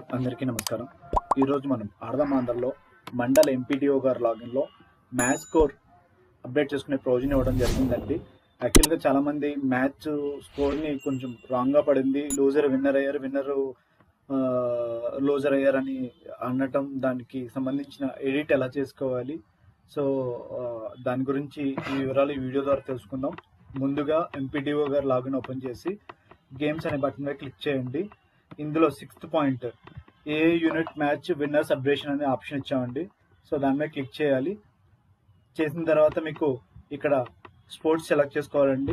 అందరికీ నమస్కారం ఈరోజు మనం ఆడదామాంధ్రలో మండల ఎంపీడీఓ గారి లాగిన్లో మ్యాచ్ స్కోర్ అప్డేట్ చేసుకునే ప్రయోజనం ఇవ్వడం జరిగిందండి యాక్చువల్గా చాలామంది మ్యాచ్ స్కోర్ని కొంచెం రాంగ్గా పడింది లూజర్ విన్నర్ అయ్యారు విన్నర్ లూజర్ అయ్యారని అనటం దానికి సంబంధించిన ఎడిట్ ఎలా చేసుకోవాలి సో ఆ, దాని గురించి ఈ వివరాలు ఈ వీడియో ద్వారా తెలుసుకుందాం ముందుగా ఎంపీడీఓ గారు లాగిన్ ఓపెన్ చేసి గేమ్స్ అనే బటన్ మీద క్లిక్ చేయండి ఇందులో sixth point a unit match winners updation అనే ఆప్షన్ ఇచ్చామండి సో దాని మీద క్లిక్ చేయాలి చేసిన తర్వాత మీకు ఇక్కడ స్పోర్ట్స్ సెలెక్ట్ చేసుకోవాలండి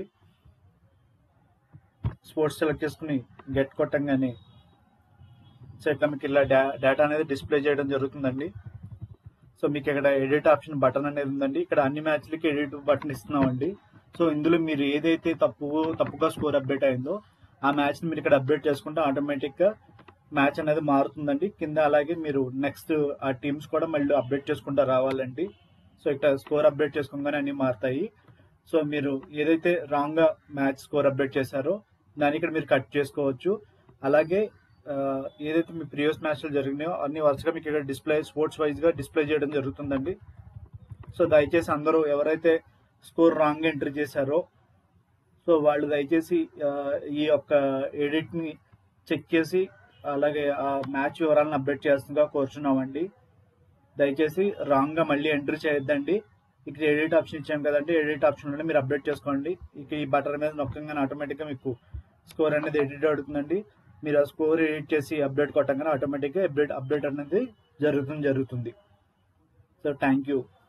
స్పోర్ట్స్ సెలెక్ట్ చేసుకుని గెట్ కొట్టంగానే సో ఇట్లా మీకు ఇలా డా డేటా అనేది డిస్ప్లే చేయడం జరుగుతుందండి సో మీకు ఇక్కడ ఎడిట్ ఆప్షన్ బటన్ అనేది ఉందండి ఇక్కడ అన్ని మ్యాచ్లకి ఎడిట్ బటన్ ఇస్తున్నామండి సో ఇందులో మీరు ఏదైతే తప్పు తప్పుగా స్కోర్ అప్డేట్ అయిందో ఆ మ్యాచ్ ని మీరు ఇక్కడ అప్డేట్ చేసుకుంటే ఆటోమేటిక్ గా మ్యాచ్ అనేది మారుతుందండి కింద అలాగే మీరు నెక్స్ట్ ఆ టీమ్స్ కూడా మళ్ళీ అప్డేట్ చేసుకుంటూ రావాలండి సో ఇక్కడ స్కోర్ అప్డేట్ చేసుకోగానే అన్ని మారుతాయి సో మీరు ఏదైతే రాంగ్ గా మ్యాచ్ స్కోర్ అప్డేట్ చేశారో దాన్ని ఇక్కడ మీరు కట్ చేసుకోవచ్చు అలాగే ఆ, ఏదైతే మీ ప్రీవియస్ మ్యాచ్లు జరిగినాయో అన్ని వరుసగా మీకు ఇక్కడ డిస్ప్లే స్పోర్ట్స్ వైజ్ గా డిస్ప్లే చేయడం జరుగుతుందండి సో దయచేసి అందరూ ఎవరైతే స్కోర్ రాంగ్ ఎంట్రీ చేశారో సో వాళ్ళు దయచేసి ఆ, ఈ యొక్క ఎడిట్ ని చెక్ చేసి అలాగే ఆ మ్యాచ్ వివరాలను అప్డేట్ చేస్తుందిగా కోరుచున్నామండి దయచేసి రాంగ్ గా మళ్ళీ ఎంట్రీ చేయొద్దండి ఇక్కడ ఎడిట్ ఆప్షన్ ఇచ్చాం కదండి ఎడిట్ ఆప్షన్ లో మీరు అప్డేట్ చేసుకోండి ఇక ఈ బటన్ మీద నొక్కగానే ఆటోమేటిక్ గా మీకు స్కోర్ అనేది ఎడిట్ అవుతుందండి మీరు ఆ స్కోర్ ఎడిట్ చేసి అప్డేట్ కొట్టగానే ఆటోమేటిక్ గా అప్డేట్ అప్డేట్ అనేది జరుగుతుంది జరుగుతుంది సో థ్యాంక్ యూ